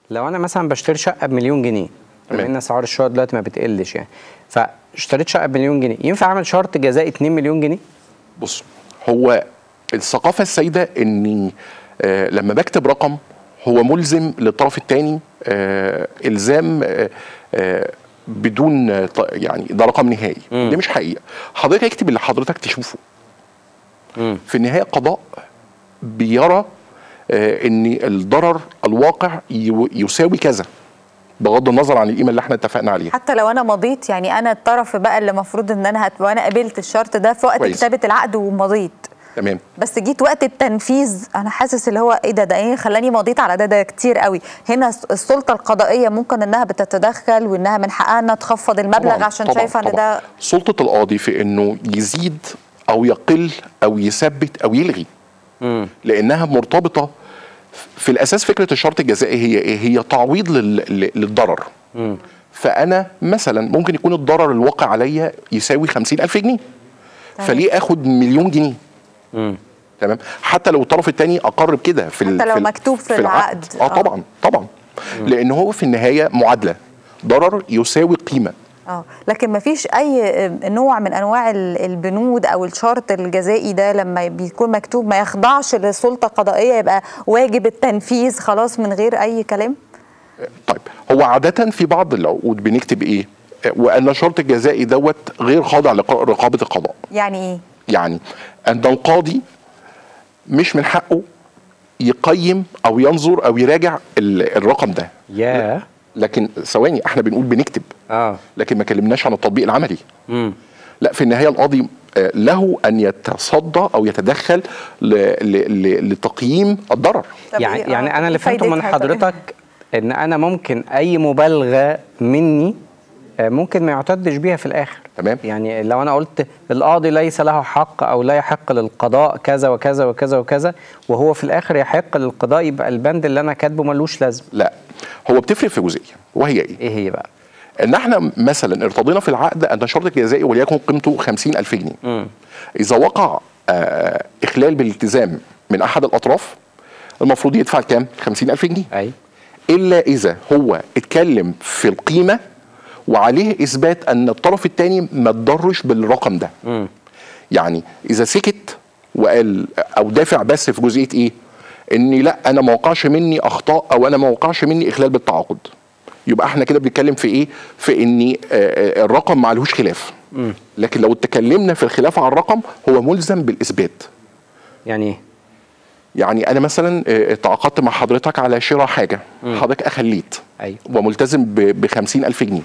لو انا مثلا بشتري شقه بمليون جنيه بما تمام. ان اسعار الشقق دلوقتي ما بتقلش يعني فاشتريت شقه بمليون جنيه ينفع اعمل شرط جزائي 2 مليون جنيه بص هو الثقافه السائده اني آه لما بكتب رقم هو ملزم للطرف الثاني آه الزام آه آه بدون آه، ط- يعني ده رقم نهائي مم. دي مش حقيقه حضرتك اكتب اللي حضرتك تشوفه مم. في النهايه قضاء بيرى آه ان الضرر الواقع يو- يساوي كذا بغض النظر عن القيمه اللي احنا اتفقنا عليها حتى لو انا مضيت يعني انا الطرف بقى اللي المفروض ان انا هت... وانا قبلت الشرط ده في وقت كويس. كتابه العقد ومضيت تمام بس جيت وقت التنفيذ انا حاسس اللي هو ايه ده ده ايه خلاني مضيت على ده ده كتير قوي هنا الس- السلطه القضائيه ممكن انها بتتدخل وانها من حقها انها تخفض المبلغ طبعاً، عشان طبعاً، شايفه ان طبعاً. ده سلطه القاضي في انه يزيد او يقل او يثبت او يلغي مم. لانها مرتبطه في الاساس فكره الشرط الجزائي هي ايه هي تعويض لل... لل- للضرر مم. فانا مثلا ممكن يكون الضرر الواقع عليا يساوي خمسين ألف جنيه تمام. فليه اخد مليون جنيه مم. تمام حتى لو الطرف الثاني اقر بكده في ال- حتى لو في ال- مكتوب في العقد. اه آه. طبعا طبعا لان هو في النهايه معادله ضرر يساوي قيمه اه لكن ما فيش اي آه، نوع من انواع ال- البنود او الشرط الجزائي ده لما بيكون مكتوب ما يخضعش لسلطه قضائيه يبقى واجب التنفيذ خلاص من غير اي كلام طيب هو عادة في بعض العقود بنكتب ايه؟ وان الشرط الجزائي دوت غير خاضع لرقابة القضاء، يعني ايه يعني ان القاضي مش من حقه يقيم او ينظر او يراجع ال- الرقم ده يا لكن ثواني احنا بنقول بنكتب اه لكن ما كلمناش عن التطبيق العملي مم. لا في النهايه القاضي آه، له ان يتصدى او يتدخل ل- ل- ل- لتقييم الضرر طب يعني إيه- آه، يعني انا اللي إيه فهمته من فايدتها طيب؟ حضرتك ان انا ممكن اي مبالغه مني آه، ممكن ما يعتدش بيها في الاخر تمام. يعني لو انا قلت القاضي ليس له حق او لا يحق للقضاء كذا وكذا وكذا وكذا وهو في الاخر يحق للقضاء يبقى البند اللي انا كاتبه ملوش لازمه لا هو بتفرق في جزئيه وهي ايه؟ ايه هي بقى ان احنا مثلا ارتضينا في العقد ان الشرط الجزائي وليكن قيمته 50000 جنيه مم. اذا وقع آه اخلال بالالتزام من احد الاطراف المفروض يدفع كام 50000 جنيه اي الا اذا هو اتكلم في القيمه وعليه اثبات ان الطرف الثاني ما تضرش بالرقم ده مم. يعني اذا سكت وقال او دافع بس في جزئيه ايه اني لا انا ما وقعش مني اخطاء او انا ما وقعش مني اخلال بالتعاقد يبقى احنا كده بنتكلم في ايه في ان آه، آه، الرقم معلهوش خلاف لكن لو اتكلمنا في الخلاف على الرقم هو ملزم بالاثبات يعني ايه يعني انا مثلا آه، تعاقدت مع حضرتك على شراء حاجه حضرتك اخليت ايوه وملتزم ب 50000 جنيه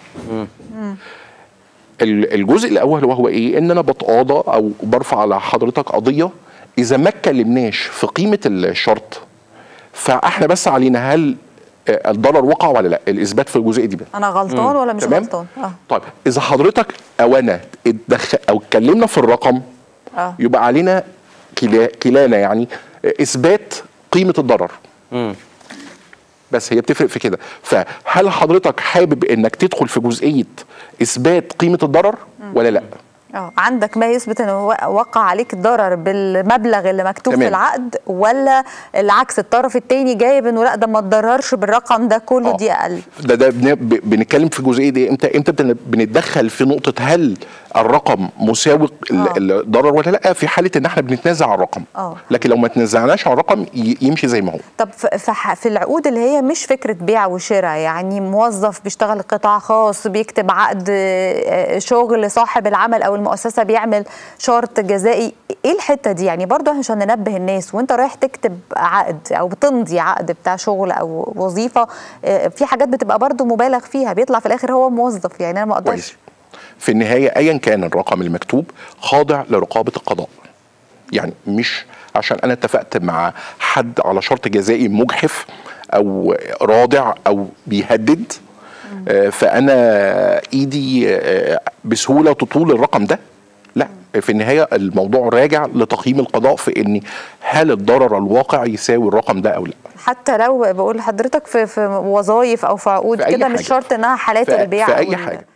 ال- الجزء الاول وهو ايه ان انا بتقاضى او برفع على حضرتك قضيه اذا ما اتكلمناش في قيمه الشرط فاحنا بس علينا هل آه، الضرر وقع ولا لا الاثبات في الجزئيه دي بقى انا غلطان ولا مش تمام؟ غلطان اه طيب اذا حضرتك او انا اتدخل او اتكلمنا في الرقم اه يبقى علينا كلا كلانا يعني آه، اثبات قيمه الضرر مم. بس هي بتفرق في كده فهل حضرتك حابب انك تدخل في جزئيه اثبات قيمه الضرر ولا لا اه عندك ما يثبت انه و- وقع عليك ضرر بالمبلغ اللي مكتوب تمام. في العقد ولا العكس الطرف التاني جايب انه لا ده ما تضررش بالرقم ده كله آه. دي اقل ده ده بن- ب- بنتكلم في الجزئيه دي امتى امتى بن- بنتدخل في نقطه هل الرقم مساوي ال- آه. الضرر ولا لا في حاله ان احنا بنتنازع على الرقم آه. لكن لو ما تنازعناش على الرقم ي- يمشي زي ما هو طب ف- ف- ح- في العقود اللي هي مش فكره بيع وشراء يعني موظف بيشتغل قطاع خاص بيكتب عقد آه، شغل صاحب العمل او المؤسسه بيعمل شرط جزائي ايه الحته دي يعني برضه عشان ننبه الناس وانت رايح تكتب عقد او بتمضي عقد بتاع شغل او وظيفه آه، في حاجات بتبقى برضه مبالغ فيها بيطلع في الاخر هو موظف يعني انا ما اقدرش كويس في النهايه ايا كان الرقم المكتوب خاضع لرقابه القضاء يعني مش عشان انا اتفقت مع حد على شرط جزائي مجحف او رادع او بيهدد آه، فانا ايدي آه، بسهوله تطول الرقم ده لا في النهايه الموضوع راجع لتقييم القضاء في ان هل الضرر الواقع يساوي الرقم ده او لا حتى لو بقول لحضرتك في في وظائف او في عقود في أي كده مش حاجة. شرط انها حالات في, البيع في أو اي ال- حاجه